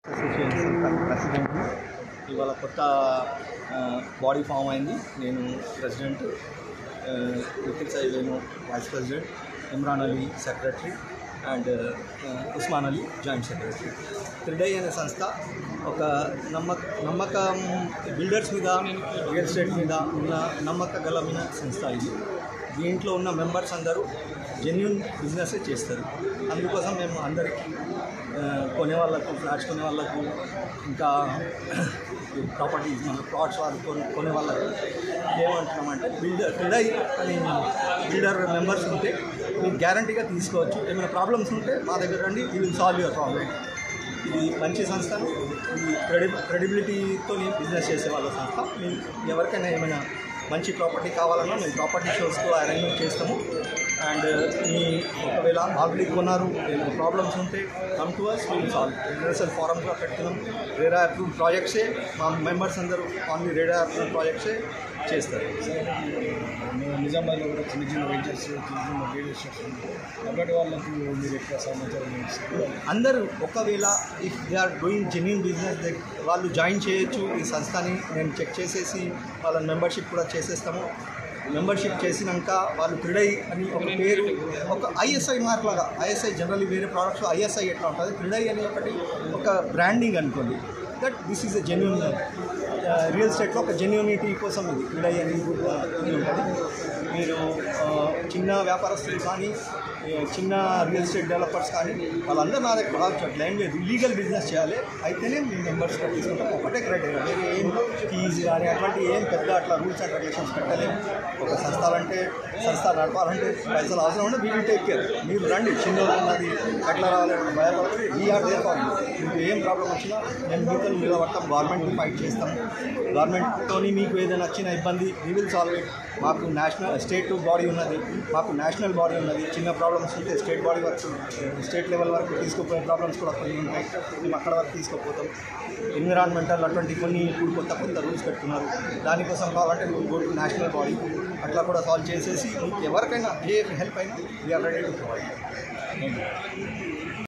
association president ఇవాళ కొత్త body form అయింది నేను president Rithik Sai Venu vice president Imran Ali secretary and Usman Ali joint secretary త్రిడై అనే సంస్థ ఒక నమ్మక నమ్మకం బిల్డర్స్ మీద రియల్ ఎస్టేట్ మీద ఉన్న నమ్మక గలమైన సంస్థ ఇది దీంట్లో ఉన్న మెంబర్స్ అందరూ జెన్యున్ బిజినెస్ చేస్తారు అందుకోసం మేము అందరికీ ఆ, కొనే వాళ్ళకు ఫ్లాట్స్ కొనే వాళ్ళకు ఇంకా ప్రాపర్టీస్ మన ప్లాట్స్ వాళ్ళు కొనే కొనే వాళ్ళకు ఏమంటున్నామంటే బిల్డర్ బిల్డర్ అని బిల్డర్ మెంబర్స్ ఉంటే మీరు గ్యారంటీగా తీసుకోవచ్చు ఏమైనా ప్రాబ్లమ్స్ ఉంటే మా దగ్గర రండి you will solve your problem ఇది మంచి సంస్థను ఇది క్రెడి క్రెడిబిలిటీతో బిజినెస్ చేసే వాళ్ళ సంస్థ మీరు ఎవరికైనా ఏమైనా మంచి ప్రాపర్టీ కావాలన్నా మేము ప్రాపర్టీ షోస్కు అరేంజ్మెంట్ చేస్తాము అండ్ మీ ఒకవేళ ఆల్రెడీ కొన్నారు ఏమైనా ప్రాబ్లమ్స్ ఉంటే come to us will solve universal form కూడా పెడుతున్నాం రేరా అప్రూవ్ ప్రాజెక్ట్సే మా మెంబర్స్ అందరూ ఓన్లీ రేరా అప్రూవ్ ప్రాజెక్ట్సే చేస్తారు మేము నిజామాబాద్లో కూడా చిన్న చిన్న వెంచర్స్ చిన్న చిన్న రియల్ ఎస్టేట్స్ ఉన్నాయి కాబట్టి వాళ్ళకు మీరు ఎక్కువ సమాచారం ఇస్తారు అందరూ ఒకవేళ if they are doing genuine business వాళ్ళు జాయిన్ చేయొచ్చు ఈ సంస్థని నేను చెక్ చేసేసి వాళ్ళ మెంబర్షిప్ కూడా చేసేస్తాము మెంబర్షిప్ చేసినాక వాళ్ళు క్రిడై అని ఒక పేరు ఒక ఐఎస్ఐ మార్క్ లాగా ఐఎస్ఐ జనరల్లీ వేరే ప్రోడక్ట్స్ ఐఎస్ఐ ఎట్లా ఉంటుంది క్రిడై అని ఒకటి ఒక బ్రాండింగ్ అనుకోండి that this is a genuine real ఎస్టేట్లో ఒక జెన్యునిటీ కోసం ఇది క్రిడై అని ఆ, ఇది ఉంటుంది మీరు ఆ, చిన్న వ్యాపారస్తులు కానీ ఏ, చిన్న రియల్ ఎస్టేట్ డెవలపర్స్ కానీ వాళ్ళందరూ నా దగ్గర రావచ్చు అట్లా ఏం లేదు లీగల్ బిజినెస్ చేయాలి అయితేనే మీ మెంబర్స్ తీసుకుంటాం ఒకటే క్రైటీరియా వేరే ఏం ఫీజు కానీ అట్లాంటి ఏం పెద్ద అట్లా రూల్స్ అండ్ రెగ్యులేషన్స్ పెట్టలేము ఒక సంస్థలంటే సంస్థ నడపాలంటే పైసలు అవసరం ఉంటే వీ విల్ టేక్ కేర్ మీరు రండి చిన్న ఉన్నది ఎట్లా రావాలంటే భయపడదు ఈ ఆర్ దేర్ ఫార్ మీకు ఏం ప్రాబ్లం వచ్చినా మేము మీతో నిలబడతాం గవర్నమెంట్ని ఫైట్ చేస్తాం గవర్నమెంట్తోని మీకు ఏదైనా వచ్చిన ఇబ్బంది వీ విల్ సాల్వ్ ఇట్ మాకు నేషనల్ స్టేట్ బాడీ ఉన్నది మాకు నేషనల్ బాడీ ఉన్నది చిన్న ప్రాబ్లమ్స్ ఉంటే స్టేట్ బాడీ వరకు స్టేట్ లెవెల్ వరకు తీసుకుపోయే ప్రాబ్లమ్స్ కూడా కొన్ని ఉంటాయి మేము అక్కడ వరకు తీసుకుపోతాం ఎన్విరాన్మెంటల్ అటువంటి కొన్ని ఇప్పుడు కొత్త కొత్త రూల్స్ పెట్టుకున్నారు దానికోసం కావాలంటే మీరు గో టు నేషనల్ బాడీ అట్లా కూడా సాల్వ్ చేసేసి మీకు ఎవరికైనా ఏ హెల్ప్ అయినా వీఆర్ రెడీ టు ప్రొవైడ్